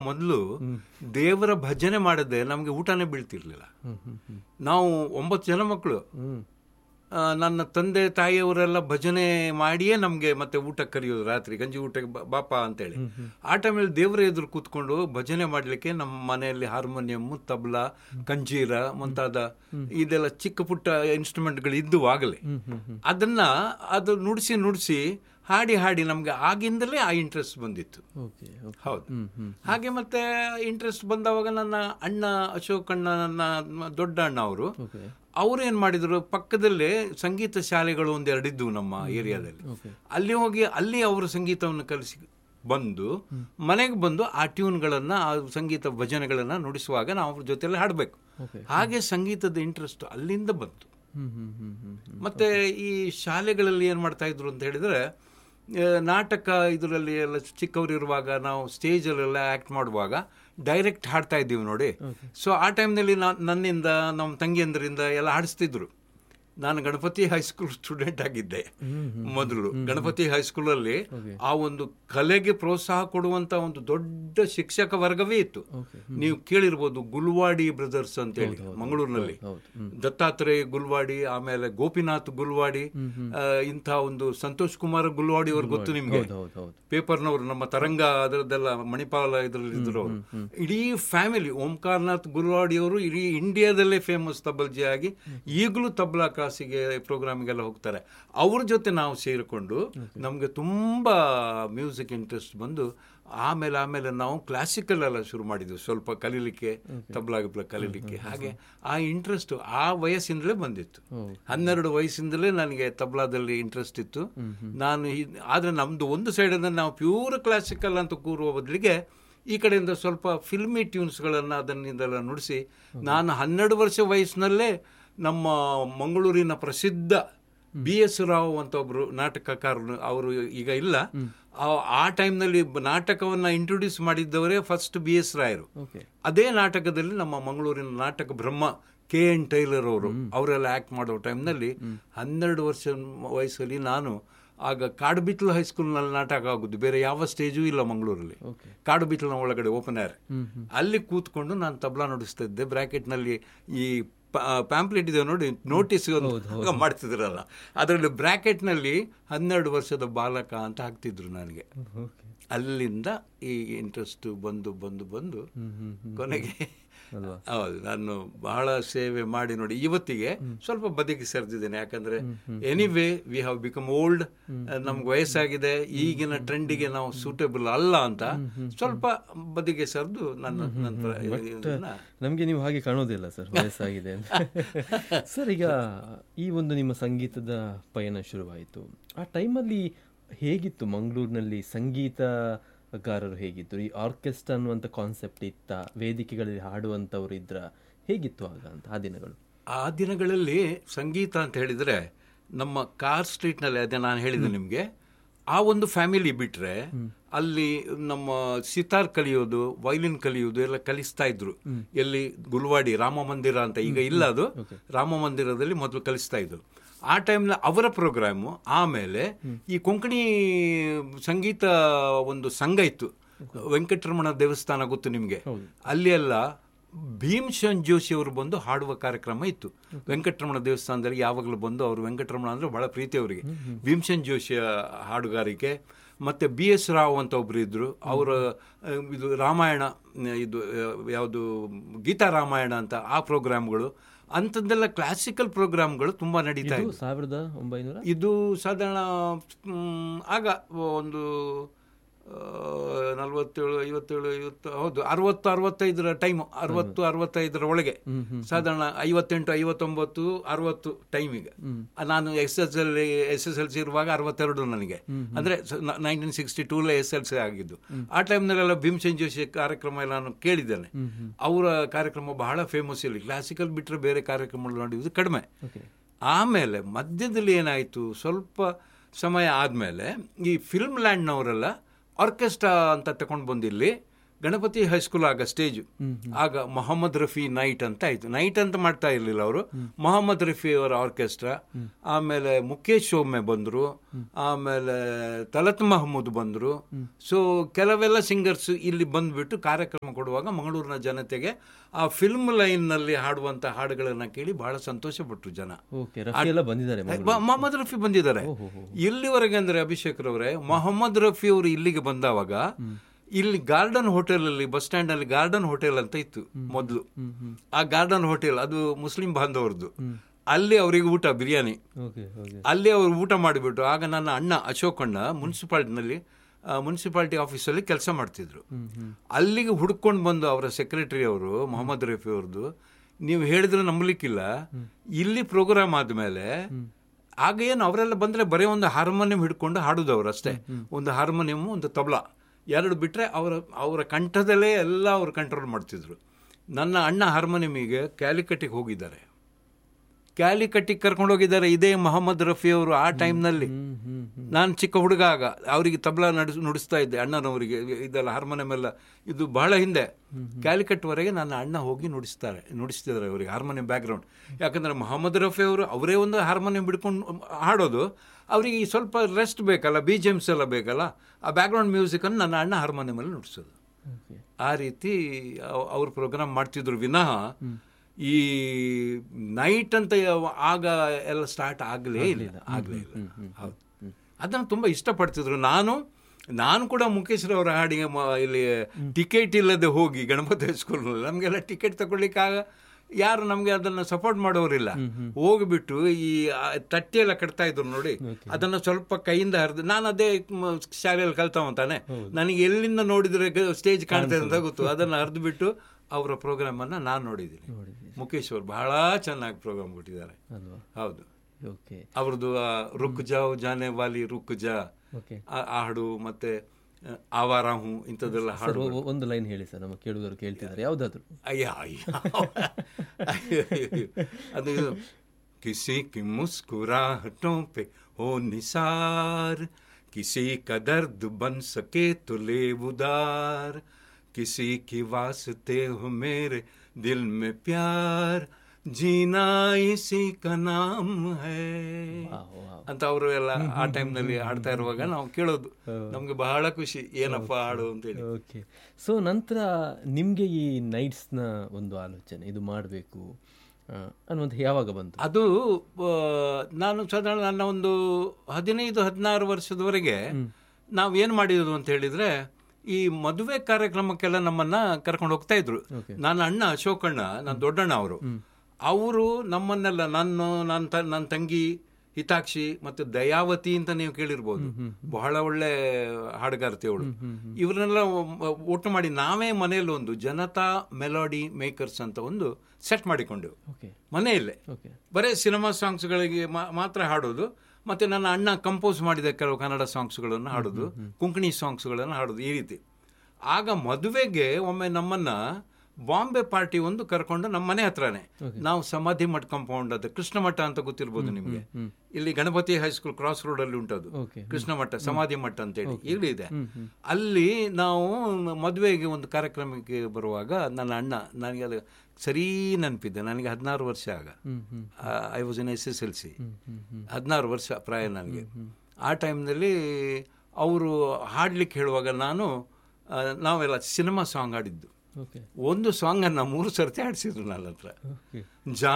ಮೊದಲು ದೇವರ ಭಜನೆ ಮಾಡದೆ ನಮಗೆ ಊಟನೇ ಬೀಳ್ತಿರ್ಲಿಲ್ಲ ನಾವು ಒಂಬತ್ತು ಜನ ಮಕ್ಕಳು ಆ, ನನ್ನ ತಂದೆ ತಾಯಿಯವರೆಲ್ಲ ಭಜನೆ ಮಾಡಿಯೇ ನಮಗೆ ಮತ್ತೆ ಊಟ ಕರೆಯೋದು ರಾತ್ರಿ ಗಂಜಿ ಊಟಕ್ಕೆ ಬಾ- ಬಾಪ ಅಂತೇಳಿ ಆ ಟೈಮಲ್ಲಿ ದೇವರ ಎದುರು ಕೂತ್ಕೊಂಡು ಭಜನೆ ಮಾಡಲಿಕ್ಕೆ ನಮ್ಮ ಮನೆಯಲ್ಲಿ ಹಾರ್ಮೋನಿಯಂ ತಬಲಾ ಕಂಜೀರ ಮುಂತಾದ ಇದೆಲ್ಲ ಚಿಕ್ಕ ಪುಟ್ಟ ಇನ್ಸ್ಟ್ರೂಮೆಂಟ್ಗಳು ಇದ್ದು ಆಗಲೇ ಅದನ್ನ ಅದು ನುಡಿಸಿ ನುಡಿಸಿ ಹಾಡಿ ಹಾಡಿ ನಮಗೆ ಆಗಿಂದಲೇ ಆ ಇಂಟ್ರೆಸ್ಟ್ ಬಂದಿತ್ತು ಓಕೆ ಓಕೆ ಹೌದು ಹಾಗೆ ಮತ್ತೆ ಇಂಟ್ರೆಸ್ಟ್ ಬಂದವಾಗ ನನ್ನ ಅಣ್ಣ ಅಶೋಕ್ ಅಣ್ಣ ನನ್ನ ದೊಡ್ಡ ಅಣ್ಣ ಅವರು ಓಕೆ ಅವ್ರು ಏನ್ ಮಾಡಿದ್ರು ಪಕ್ಕದಲ್ಲೇ ಸಂಗೀತ ಶಾಲೆಗಳು ಒಂದೆರಡಿದ್ವು ನಮ್ಮ ಏರಿಯಾದಲ್ಲಿ ಓಕೆ ಅಲ್ಲಿ ಹೋಗಿ ಅಲ್ಲಿ ಅವರು ಸಂಗೀತವನ್ನು ಕಲಿಸಿ ಬಂದು ಮನೆಗೆ ಬಂದು ಆ ಟ್ಯೂನ್ಗಳನ್ನ ಆ ಸಂಗೀತ ಭಜನೆಗಳನ್ನ ನುಡಿಸುವಾಗ ನಾವು ಅವ್ರ ಜೊತೆಲಿ ಹಾಡಬೇಕು ಓಕೆ ಹಾಗೆ ಸಂಗೀತದ ಇಂಟ್ರೆಸ್ಟ್ ಅಲ್ಲಿಂದ ಬಂತು ಹ್ಮ್ ಹ್ಮ್ ಹ್ಮ್ ಹ್ಮ್ ಹ್ಮ್ ಮತ್ತೆ ಈ ಶಾಲೆಗಳಲ್ಲಿ ಏನು ಮಾಡ್ತಾ ಇದ್ರು ಅಂತ ಹೇಳಿದ್ರೆ ಆ, ನಾಟಕ ಇದರಲ್ಲಿ ಎಲ್ಲ ಚಿಕ್ಕವರಿರುವಾಗ ನಾವು ಸ್ಟೇಜಲ್ಲೆಲ್ಲ ಆ್ಯಕ್ಟ್ ಮಾಡುವಾಗ ಡೈರೆಕ್ಟ್ ಹಾಡ್ತಾ ಇದ್ದೀವಿ ನೋಡಿ ಸೊ ಆ ಟೈಮ್ನಲ್ಲಿ ನನ್ನಿಂದ ನಮ್ಮ ತಂಗಿಯಂದರಿಂದ ಎಲ್ಲ ಹಾಡಿಸ್ತಿದ್ರು ನಾನು ಗಣಪತಿ ಹೈಸ್ಕೂಲ್ ಸ್ಟೂಡೆಂಟ್ ಆಗಿದ್ದೆ ಮೊದಲು ಗಣಪತಿ ಹೈಸ್ಕೂಲಲ್ಲಿ ಆ ಒಂದು ಕಲೆಗೆ ಪ್ರೋತ್ಸಾಹ ಕೊಡುವಂತ ಒಂದು ದೊಡ್ಡ ಶಿಕ್ಷಕ ವರ್ಗವೇ ಇತ್ತು ಓಕೆ ನೀವು ಕೇಳಿರ್ಬೋದು ಗುಲ್ವಾಡಿ ಬ್ರದರ್ಸ್ ಅಂತೇಳಿ ಮಂಗಳೂರಿನಲ್ಲಿ ಹೌದು ಹ್ಮ್ ದತ್ತಾತ್ರೇಯ ಗುಲ್ವಾಡಿ ಆಮೇಲೆ ಗೋಪಿನಾಥ್ ಗುಲ್ವಾಡಿ ಆ, ಇಂಥ ಒಂದು ಸಂತೋಷ್ ಕುಮಾರ್ ಗುಲ್ವಾಡಿ ಅವ್ರು ಗೊತ್ತು ನಿಮ್ಗೆ ಹೌದು ಹೌದು ಹೌದು ಪೇಪರ್ನವರು ನಮ್ಮ ತರಂಗ ಅದರದ್ದೆಲ್ಲ ಮಣಿಪಾಲ ಇದರಲ್ಲಿ ಇದ್ರು ಅವರು ಇಡೀ ಫ್ಯಾಮಿಲಿ ಓಂಕಾರ್ನಾಥ್ ಗುಲ್ವಾಡಿ ಅವರು ಇಡೀ ಇಂಡಿಯಾದಲ್ಲೇ ಫೇಮಸ್ ತಬಲ್ಜಿ ಆಗಿ ಈಗಲೂ ತಬ್ಲಾ ಕ್ಲಾಸಿಗೆ ಪ್ರೋಗ್ರಾಮಿಗೆಲ್ಲ ಹೋಗ್ತಾರೆ ಅವ್ರ ಜೊತೆ ನಾವು ಸೇರಿಕೊಂಡು ನಮಗೆ ತುಂಬಾ ಮ್ಯೂಸಿಕ್ ಇಂಟ್ರೆಸ್ಟ್ ಬಂದು ಆಮೇಲೆ ಆಮೇಲೆ ನಾವು ಕ್ಲಾಸಿಕಲ್ ಎಲ್ಲ ಶುರು ಮಾಡಿದ್ವಿ ಸ್ವಲ್ಪ ಕಲೀಲಿಕ್ಕೆ ತಬ್ಲಾ ಗಿಬ್ಲಾ ಕಲೀಲಿಕ್ಕೆ ಹಾಗೆ ಆ ಇಂಟ್ರೆಸ್ಟ್ ಆ ವಯಸ್ಸಿಂದಲೇ ಬಂದಿತ್ತು ಹೌದು. ಹನ್ನೆರಡು ವಯಸ್ಸಿಂದಲೇ ನನಗೆ ತಬ್ಲಾದಲ್ಲಿ ಇಂಟ್ರೆಸ್ಟ್ ಇತ್ತು ನಾನು ಈ- ಆದ್ರೆ ನಮ್ದು ಒಂದು ಸೈಡಿಂದ ನಾವು ಪ್ಯೂರ್ ಕ್ಲಾಸಿಕಲ್ ಅಂತ ಕೂರುವ ಬದಲಿಗೆ ಈ ಕಡೆಯಿಂದ ಸ್ವಲ್ಪ ಫಿಲ್ಮಿ ಟ್ಯೂನ್ಸ್ಗಳನ್ನು ಅದನ್ನಿಂದೆಲ್ಲ ನುಡಿಸಿ ನಾನು ಹನ್ನೆರಡು ವರ್ಷ ವಯಸ್ಸಿನಲ್ಲೇ ನಮ್ಮ ಮಂಗಳೂರಿನ ಪ್ರಸಿದ್ಧ ಬಿ ಎಸ್ ರಾವ್ ಅಂತ ಒಬ್ರು ನಾಟಕಕಾರರು ಅವರು ಈಗ ಇಲ್ಲ ಆ- ಆ ಟೈಮ್ನಲ್ಲಿ ನಾಟಕವನ್ನ ಇಂಟ್ರೊಡ್ಯೂಸ್ ಮಾಡಿದ್ದವರೇ ಫಸ್ಟ್ ಬಿ ಎಸ್ ರಾಯರು ಓಕೆ ಅದೇ ನಾಟಕದಲ್ಲಿ ನಮ್ಮ ಮಂಗಳೂರಿನ ನಾಟಕ ಬ್ರಹ್ಮ ಕೆ ಎನ್ ಟೈಲರ್ ಅವರು ಅವರೆಲ್ಲ ಆಕ್ಟ್ ಮಾಡೋ ಟೈಮ್ನಲ್ಲಿ ಹನ್ನೆರಡು ವರ್ಷ ವಯಸ್ಸಲ್ಲಿ ನಾನು ಆಗ ಕಾಡುಬಿಟ್ಲು ಹೈಸ್ಕೂಲ್ನಲ್ಲಿ ನಾಟಕ ಆಗುದು ಬೇರೆ ಯಾವ ಸ್ಟೇಜೂ ಇಲ್ಲ ಮಂಗಳೂರಲ್ಲಿ ಓಕೆ ಕಾಡುಬಿಟ್ಲಿನ ಒಳಗಡೆ ಓಪನ್ ಏರ್ ಅಲ್ಲಿ ಕೂತ್ಕೊಂಡು ನಾನು ತಬ್ಲಾ ನುಡಿಸ್ತಾ ಇದ್ದೆ ಬ್ರಾಕೆಟ್ನಲ್ಲಿ ಈ ಪ್ಯಾಂಪ್ಲೆಟ್ ಇದೆ ನೋಡಿ ನೋಟಿಸ್ ಮಾಡ್ತಿದ್ರಲ್ಲ ಅದರಲ್ಲಿ ಬ್ರಾಕೆಟ್ನಲ್ಲಿ ಹನ್ನೆರಡು ವರ್ಷದ ಬಾಲಕ ಅಂತ ಹಾಕ್ತಿದ್ರು ನನಗೆ ಓಕೆ ಅಲ್ಲಿಂದ ಈ ಇಂಟ್ರೆಸ್ಟ್ ಬಂದು ಬಂದು ಬಂದು ಕೊನೆಗೆ ಅಲ್ವಾ? ಹೌದು ನಾನು ಬಹಳ ಸೇವೆ ಮಾಡಿ ನೋಡಿ ಇವತ್ತಿಗೆ ಸ್ವಲ್ಪ ಬದಿಗೆ ಸರಿದಿದ್ದೇನೆ ಯಾಕಂದ್ರೆ anyway we have become old ನಮ್ಗೆ ವಯಸ್ಸಾಗಿದೆ ಈಗಿನ ಟ್ರೆಂಡಿಗೆ ನಾವು ಸೂಟೇಬಲ್ ಅಲ್ಲ ಅಂತ ಸ್ವಲ್ಪ ಬದಿಗೆ ಸರಿದು ನನ್ನ ನನ್ನ ಇದನ್ನ- ನಮಗೆ ನೀವು ಹಾಗೆ ಕಾಣೋದಿಲ್ಲ ಸರ್ ವಯಸ್ಸಾಗಿದೆ ಅಂತ ಸರ್ ಈಗ ಈ ಒಂದು ನಿಮ್ಮ ಸಂಗೀತದ ಪಯಣ ಶುರುವಾಯಿತು ಆ ಟೈಮಲ್ಲಿ ಹೇಗಿತ್ತು ಮಂಗಳೂರಿನಲ್ಲಿ ಸಂಗೀತಗಾರರು ಹೇಗಿತ್ತು ಈ ಆರ್ಕೆಸ್ಟ್ರಾ ಅನ್ನುವಂಥ ಕಾನ್ಸೆಪ್ಟ್ ಇತ್ತ ವೇದಿಕೆಗಳಲ್ಲಿ ಹಾಡುವಂಥವ್ರು ಇದ್ರ ಹೇಗಿತ್ತು ಆಗ ಅಂತ ಆ ದಿನಗಳು ಆ ದಿನಗಳಲ್ಲಿ ಸಂಗೀತ ಅಂತ ಹೇಳಿದ್ರೆ ನಮ್ಮ ಕಾರ್ ಸ್ಟ್ರೀಟ್ನಲ್ಲಿ ಅದೇ ನಾನು ಹೇಳಿದೆ ನಿಮಗೆ ಆ ಒಂದು ಫ್ಯಾಮಿಲಿ ಬಿಟ್ರೆ ಅಲ್ಲಿ ನಮ್ಮ ಸಿತಾರ್ ಕಲಿಯೋದು ವೈಲಿನ್ ಕಲಿಯೋದು ಎಲ್ಲ ಕಲಿಸ್ತಾ ಇದ್ರು ಎಲ್ಲಿ ಗುಲ್ವಾಡಿ ರಾಮ ಮಂದಿರ ಅಂತ ಈಗ ಇಲ್ಲ ಅದು ರಾಮ ಮಂದಿರದಲ್ಲಿ ಮೊದಲು ಕಲಿಸ್ತಾ ಇದ್ರು ಆ ಟೈಮ್ನ ಅವರ ಪ್ರೋಗ್ರಾಮು ಆಮೇಲೆ ಈ ಕೊಂಕಣಿ ಸಂಗೀತ ಒಂದು ಸಂಘ ಇತ್ತು ವೆಂಕಟರಮಣ ದೇವಸ್ಥಾನ ಗೊತ್ತು ನಿಮಗೆ ಅಲ್ಲಿ ಎಲ್ಲ ಭೀಮ್ಸನ್ ಜೋಶಿ ಅವರು ಬಂದು ಹಾಡುವ ಕಾರ್ಯಕ್ರಮ ಇತ್ತು ವೆಂಕಟರಮಣ ದೇವಸ್ಥಾನದಲ್ಲಿ ಯಾವಾಗಲೂ ಬಂದು ಅವರು ವೆಂಕಟರಮಣ ಅಂದ್ರೆ ಬಹಳ ಪ್ರೀತಿ ಅವರಿಗೆ ಭೀಮ್ಸನ್ ಜೋಶಿಯ ಹಾಡುಗಾರಿಕೆ ಮತ್ತೆ ಬಿ ಎಸ್ ರಾವ್ ಅಂತ ಒಬ್ರು ಇದ್ರು ಅವರ ಆ, ಇದು ರಾಮಾಯಣ ಆ, ಇದು ಯಾವುದು ಗೀತಾ ರಾಮಾಯಣ ಅಂತ ಆ ಪ್ರೋಗ್ರಾಮ್ಗಳು ಅಂಥದ್ದೆಲ್ಲ ಕ್ಲಾಸಿಕಲ್ ಪ್ರೋಗ್ರಾಮ್ಗಳು ತುಂಬಾ ನಡೀತಾ ಇದು ಇತ್ತು ಸಾವಿರದ ಒಂಬೈನೂರ ಇದು ಸಾಧಾರಣ ಮ್, ಆಗ ಒಂದು ಆ, ನಲವತ್ತೇಳು ಐವತ್ತೇಳು ಐವತ್ತು ಹೌದು ಅರವತ್ತು ಅರವತ್ತೈದರ ಟೈಮ್ ಅರವತ್ತು ಅರವತ್ತೈದರ ಒಳಗೆ ಸಾಧಾರಣ ಐವತ್ತೆಂಟು ಐವತ್ತೊಂಬತ್ತು ಅರವತ್ತು ಟೈಮಿಗೆ ನಾನು S S L S S L C ಇರುವಾಗ ಅರವತ್ತೆರಡು ನನಗೆ ಅಂದ್ರೆ ನೈನ್ಟೀನ್ ಸಿಕ್ಸ್ಟಿ ಟೂಲೇ ಎಸ್ ಎಲ್ ಸಿ ಆಗಿದ್ದು ಆ ಟೈಮ್ನಲ್ಲೆಲ್ಲ ಭೀಮಸೇನ್ ಜೋಶಿ ಕಾರ್ಯಕ್ರಮ ಎಲ್ಲ ನಾನು ಕೇಳಿದ್ದೇನೆ ಅವರ ಕಾರ್ಯಕ್ರಮ ಬಹಳ ಫೇಮಸ್ ಇಲ್ಲಿ ಕ್ಲಾಸಿಕಲ್ ಬಿಟ್ಟರೆ ಬೇರೆ ಕಾರ್ಯಕ್ರಮಗಳು ನೋಡಿದ್ದು ಕಡಿಮೆ ಓಕೆ ಆಮೇಲೆ ಮಧ್ಯದಲ್ಲಿ ಏನಾಯಿತು ಸ್ವಲ್ಪ ಸಮಯ ಆದಮೇಲೆ ಈ ಫಿಲ್ಮ್ ಲ್ಯಾಂಡ್ನವರೆಲ್ಲ ಆರ್ಕೆಸ್ಟ್ರಾ ಅಂತ ತಗೊಂಡು ಬಂದಿಲ್ಲಿ ಗಣಪತಿ ಹೈಸ್ಕೂಲ್ ಆಗ ಸ್ಟೇಜ್ ಆಗ ಮೊಹಮ್ಮದ್ ರಫಿ ನೈಟ್ ಅಂತ ಆಯ್ತು ನೈಟ್ ಅಂತ ಮಾಡ್ತಾ ಇರಲಿಲ್ಲ ಅವರು ಮೊಹಮ್ಮದ್ ರಫಿ ಅವರ ಆರ್ಕೆಸ್ಟ್ರಾ ಆಮೇಲೆ ಮುಖೇಶ್ ಸೌಮ್ಯ ಬಂದರು ಆಮೇಲೆ ತಲತ್ ಮಹಮೂದ್ ಬಂದರು ಸೊ ಕೆಲವೆಲ್ಲ ಸಿಂಗರ್ಸ್ ಇಲ್ಲಿ ಬಂದ್ಬಿಟ್ಟು ಕಾರ್ಯಕ್ರಮ ಕೊಡುವಾಗ ಮಂಗಳೂರಿನ ಜನತೆಗೆ ಆ ಫಿಲ್ಮ್ ಲೈನ್ನಲ್ಲಿ ಹಾಡುವಂಥ ಹಾಡುಗಳನ್ನು ಕೇಳಿ ಬಹಳ ಸಂತೋಷಪಟ್ಟರು ಜನ ಓಕೆ ರಫಿ ಎಲ್ಲ ಬಂದಿದ್ದಾರೆ ಬ- ಮೊಹಮ್ಮದ್ ರಫಿ ಬಂದಿದ್ದಾರೆ ಇಲ್ಲಿವರೆಗೆ ಅಂದ್ರೆ ಅಭಿಷೇಕ್ ರವರೇ ಮೊಹಮ್ಮದ್ ರಫಿ ಅವರು ಇಲ್ಲಿಗೆ ಬಂದವಾಗ ಇಲ್ಲಿ ಗಾರ್ಡನ್ ಹೋಟೆಲ್ ಅಲ್ಲಿ ಬಸ್ ಸ್ಟ್ಯಾಂಡ್ ಅಲ್ಲಿ ಗಾರ್ಡನ್ ಹೋಟೆಲ್ ಅಂತ ಇತ್ತು ಮೊದಲು ಆ ಗಾರ್ಡನ್ ಹೋಟೆಲ್ ಅದು ಮುಸ್ಲಿಂ ಬಾಂಧವರದ್ದು ಅಲ್ಲಿ ಅವರಿಗೆ ಊಟ ಬಿರಿಯಾನಿ ಓಕೆ ಓಕೆ ಅಲ್ಲಿ ಅವರು ಊಟ ಮಾಡಿಬಿಟ್ಟು ಆಗ ನನ್ನ ಅಣ್ಣ ಅಶೋಕ್ ಅಣ್ಣ ಮುನ್ಸಿಪಾಲ್ಟಿನಲ್ಲಿ ಮುನ್ಸಿಪಾಲ್ಟಿ ಆಫೀಸಲ್ಲಿ ಕೆಲಸ ಮಾಡ್ತಿದ್ರು ಅಲ್ಲಿಗೆ ಹುಡ್ಕೊಂಡು ಬಂದು ಅವರ ಸೆಕ್ರೆಟರಿ ಅವರು ಮೊಹಮ್ಮದ್ ರಫಿ ಅವ್ರದ್ದು ನೀವು ಹೇಳಿದ್ರೆ ನಂಬಲಿಕ್ಕಿಲ್ಲ ಇಲ್ಲಿ ಪ್ರೋಗ್ರಾಮ್ ಆದಮೇಲೆ ಆಗ ಏನು ಅವರೆಲ್ಲ ಬಂದರೆ ಬರೀ ಒಂದು ಹಾರ್ಮೋನಿಯಂ ಹಿಡ್ಕೊಂಡು ಹಾಡುದು ಅವರು ಅಷ್ಟೇ ಒಂದು ಹಾರ್ಮೋನಿಯಂ ಒಂದು ತಬಲಾ ಎರಡು ಬಿಟ್ಟರೆ ಅವರ ಅವರ ಕಂಠದಲ್ಲೇ ಎಲ್ಲ ಅವರು ಕಂಟ್ರೋಲ್ ಮಾಡ್ತಿದ್ರು ನನ್ನ ಅಣ್ಣ ಹಾರ್ಮೋನಿಯಮಿಗೆ ಕ್ಯಾಲಿಕಟ್ಟಿಗೆ ಹೋಗಿದ್ದಾರೆ ಕ್ಯಾಲಿಕಟ್ಟಿಗೆ ಕರ್ಕೊಂಡು ಹೋಗಿದ್ದಾರೆ ಇದೇ ಮೊಹಮ್ಮದ್ ರಫಿ ಅವರು ಆ ಟೈಮ್ನಲ್ಲಿ ನಾನು ಚಿಕ್ಕ ಹುಡುಗ ಆಗ ಅವರಿಗೆ ತಬಲಾ ನಡೆಸ್ ನುಡಿಸ್ತಾ ಇದ್ದೆ ಅಣ್ಣನವರಿಗೆ ಇದೆಲ್ಲ ಹಾರ್ಮೋನಿಯಂ ಎಲ್ಲ ಇದು ಬಹಳ ಹಿಂದೆ ಕ್ಯಾಲಿಕಟ್ವರೆಗೆ ನನ್ನ ಅಣ್ಣ ಹೋಗಿ ನುಡಿಸ್ತಾರೆ ನುಡಿಸ್ತಿದ್ದಾರೆ ಅವರಿಗೆ ಹಾರ್ಮೋನಿಯಂ ಬ್ಯಾಕ್ಗ್ರೌಂಡ್ ಯಾಕಂದರೆ ಮೊಹಮ್ಮದ್ ರಫಿ ಅವರು ಅವರೇ ಒಂದು ಹಾರ್ಮೋನಿಯಂ ಬಿಡ್ಕೊಂಡು ಹಾಡೋದು ಅವರಿಗೆ ಈ ಸ್ವಲ್ಪ ರೆಸ್ಟ್ ಬೇಕಲ್ಲ ಬಿ ಜಿ ಎಮ್ಸ್ ಎಲ್ಲ ಬೇಕಲ್ಲ ಆ ಬ್ಯಾಕ್ಗ್ರೌಂಡ್ ಮ್ಯೂಸಿಕನ್ನು ನನ್ನ ಅಣ್ಣ ಹಾರ್ಮೋನಿಯಮಲ್ಲಿ ನುಡಿಸೋದು ಓಕೆ ಆ ರೀತಿ ಅವ್- ಅವ್ರು ಪ್ರೋಗ್ರಾಮ್ ಮಾಡ್ತಿದ್ರು ವಿನಃ ಈ ನೈಟ್ ಅಂತ ಯಾವ- ಆಗ ಎಲ್ಲ ಸ್ಟಾರ್ಟ್ ಆಗಲೇ ಇಲ್ಲ ಆಗಲೇ ಇಲ್ಲ ಹೌದು ಅದನ್ನು ತುಂಬ ಇಷ್ಟಪಡ್ತಿದ್ರು ನಾನು ನಾನು ಕೂಡ ಮುಖೇಶ್ ಅವರ ಹಾಡಿಗೆ ಮ- ಇಲ್ಲಿ ಟಿಕೆಟ್ ಇಲ್ಲದೆ ಹೋಗಿ ಗಣಪತಿ ಹೈಸ್ಕೂಲ್ನಲ್ಲಿ ನಮಗೆಲ್ಲ ಟಿಕೆಟ್ ತಗೊಳ್ಳಿಕ್ಕಾಗ ಯಾರು ನಮಗೆ ಅದನ್ನು ಸಪೋರ್ಟ್ ಮಾಡೋರಿಲ್ಲ ಹೋಗಿಬಿಟ್ಟು ಈ ಆ ತಟ್ಟಿ ಎಲ್ಲ ಕಟ್ತಾ ಇದ್ರು ನೋಡಿ ಅದನ್ನು ಸ್ವಲ್ಪ ಕೈಯಿಂದ ಹರಿದು ನಾನು ಅದೇ ಮ- ಶಾಲೆಯಲ್ಲಿ ಕಲ್ತವ ತಾನೆ ನನಗೆ ಎಲ್ಲಿಂದ ನೋಡಿದ್ರೆ ಸ್ಟೇಜ್ ಕಾಣ್ತದೆ ಅಂತ ಗೊತ್ತು ಅದನ್ನು ಹರಿದು ಬಿಟ್ಟು ಅವರ ಪ್ರೋಗ್ರಾಮನ್ನು ನಾನು ನೋಡಿದ್ದೀನಿ ಮುಖೇಶ್ ಅವರು ಬಹಳ ಚೆನ್ನಾಗಿ ಪ್ರೋಗ್ರಾಮ್ ಕೊಟ್ಟಿದ್ದಾರೆ ಅಲ್ವಾ ಹೌದು ಓಕೆ ಅವ್ರದ್ದು ಆ ರುಕ್ ಜಾವ್ ಜಾನೆ ವಾಲಿ ರುಕ್ ಜಾ ಓಕೆ ಆ ಆ ಹಾಡು ಮತ್ತೆ ಆ, ಆವಾರ ಹೂ ಇಂಥದ್ದೆಲ್ಲ ಸರ್ ಹಾಡು ಒ- ಒಂದು ಲೈನ್ ಹೇಳಿ ಸರ್ ನಮ್ಮ ಕೇಳುಗರು ಕೇಳ್ತಿದ್ದಾರೆ ಯಾವುದಾದ್ರು ಅಯ್ಯ ಅಯ್ಯ ಅಯ್ಯೋ, ಅಯ್ಯೋ. ಅದು ಇದು. किसी की मुस्कुराहटों पे हो निसार किसी का दर्द बन सके तो ले उदार किसी की वास्ते हो मेरे दिल में प्यार जीना इसी का नाम है ವಾವ್, ವಾವ್. ಅಂತ ಅವರು ಎಲ್ಲ ಆ ಟೈಮ್ನಲ್ಲಿ ಹಾಡ್ತಾ ಇರುವಾಗ ನಾವು ಕೇಳೋದು ನಮ್ಗೆ ಬಹಳ ಖುಷಿ ಏನಪ್ಪ ಹಾಡು ಅಂತೇಳಿ ಓಕೆ ಸೊ ನಂತರ ನಿಮಗೆ ಈ ನೈಟ್ಸ್ನ ಒಂದು ಆಲೋಚನೆ ಇದು ಮಾಡಬೇಕು ಅನ್ನುವಂಥ ಯಾವಾಗ ಬಂತು ಅದು ಆ, ನಾನು ಸಾಧಾರಣ ನನ್ನ ಒಂದು ಹದಿನೈದು ಹದಿನಾರು ವರ್ಷದವರೆಗೆ ನಾವು ಏನು ಮಾಡಿರೋದು ಅಂತ ಹೇಳಿದ್ರೆ ಈ ಮದುವೆ ಕಾರ್ಯಕ್ರಮಕ್ಕೆಲ್ಲ ನಮ್ಮನ್ನ ಕರ್ಕೊಂಡು ಹೋಗ್ತಾ ಇದ್ರು ನನ್ನ ಅಣ್ಣ ಅಶೋಕಣ್ಣ ನನ್ನ ದೊಡ್ಡಣ್ಣ ಅವರು ಅವರು ನಮ್ಮನ್ನೆಲ್ಲ ನನ್ನ ನನ್ನ ತ ನನ್ನ ತಂಗಿ ಹಿತಾಕ್ಷಿ ಮತ್ತು ದಯಾವತಿ ಅಂತ ನೀವು ಕೇಳಿರ್ಬೋದು ಬಹಳ ಒಳ್ಳೆ ಹಾಡುಗಾರ್ತಿ ಅವಳು ಇವರನ್ನೆಲ್ಲ ಒಟ್ಟು ಮಾಡಿ ನಾವೇ ಮನೆಯಲ್ಲಿ ಒಂದು ಜನತಾ ಮೆಲೋಡಿ ಮೇಕರ್ಸ್ ಅಂತ ಒಂದು ಸೆಟ್ ಮಾಡಿಕೊಂಡೆವು ಓಕೆ ಮನೆಯಲ್ಲೇ ಓಕೆ ಬರೀ ಸಿನಿಮಾ ಸಾಂಗ್ಸ್ಗಳಿಗೆ ಮಾ- ಮಾತ್ರ ಹಾಡೋದು ಮತ್ತೆ ನನ್ನ ಅಣ್ಣ ಕಂಪೋಸ್ ಮಾಡಿದ ಕೆಲವು ಕನ್ನಡ ಸಾಂಗ್ಸ್ಗಳನ್ನು ಹಾಡೋದು ಕೊಂಕಣಿ ಸಾಂಗ್ಸ್ಗಳನ್ನು ಹಾಡೋದು ಈ ರೀತಿ ಆಗ ಮದುವೆಗೆ ಒಮ್ಮೆ ನಮ್ಮನ್ನ ಬಾಂಬೆ ಪಾರ್ಟಿ ಒಂದು ಕರ್ಕೊಂಡು ನಮ್ಮ ಮನೆ ಹತ್ರನೇ ನಾವು ಸಮಾಧಿ ಮಠ ಕಾಂಪೌಂಡ್ ಅದು ಕೃಷ್ಣ ಮಠ ಅಂತ ಗೊತ್ತಿರ್ಬೋದು ನಿಮಗೆ ಇಲ್ಲಿ ಗಣಪತಿ ಹೈಸ್ಕೂಲ್ ಕ್ರಾಸ್ ರೋಡ್ ಅಲ್ಲಿ ಉಂಟದು ಓಕೆ ಕೃಷ್ಣ ಮಠ ಸಮಾಧಿ ಮಠ ಅಂತೇಳಿ ಇಲ್ಲಿ ಇದೆ ಅಲ್ಲಿ ನಾವು ಮದುವೆಗೆ ಒಂದು ಕಾರ್ಯಕ್ರಮಕ್ಕೆ ಬರುವಾಗ ನನ್ನ ಅಣ್ಣ ನನಗೆ ಅದು ಸರಿ ನೆನಪಿದ್ದೆ ನನಗೆ ಹದಿನಾರು ವರ್ಷ ಆಗ hmm hmm I was in S S L C hmm hmm ಹದಿನಾರು ವರ್ಷ ಪ್ರಾಯ ನನಗೆ ಆ ಟೈಮ್ನಲ್ಲಿ ಅವರು ಹಾಡ್ಲಿಕ್ಕೆ ಹೇಳುವಾಗ ನಾನು ಆ, ನಾವೆಲ್ಲ ಸಿನಿಮಾ ಸಾಂಗ್ ಹಾಡಿದ್ದು ಓಕೆ ಒಂದು ಸಾಂಗನ್ನು ಮೂರು ಸರ್ತಿ ಹಾಡಿಸಿದ್ರು ನನ್ನ ಹತ್ರ ಓಕೆ ಜಾ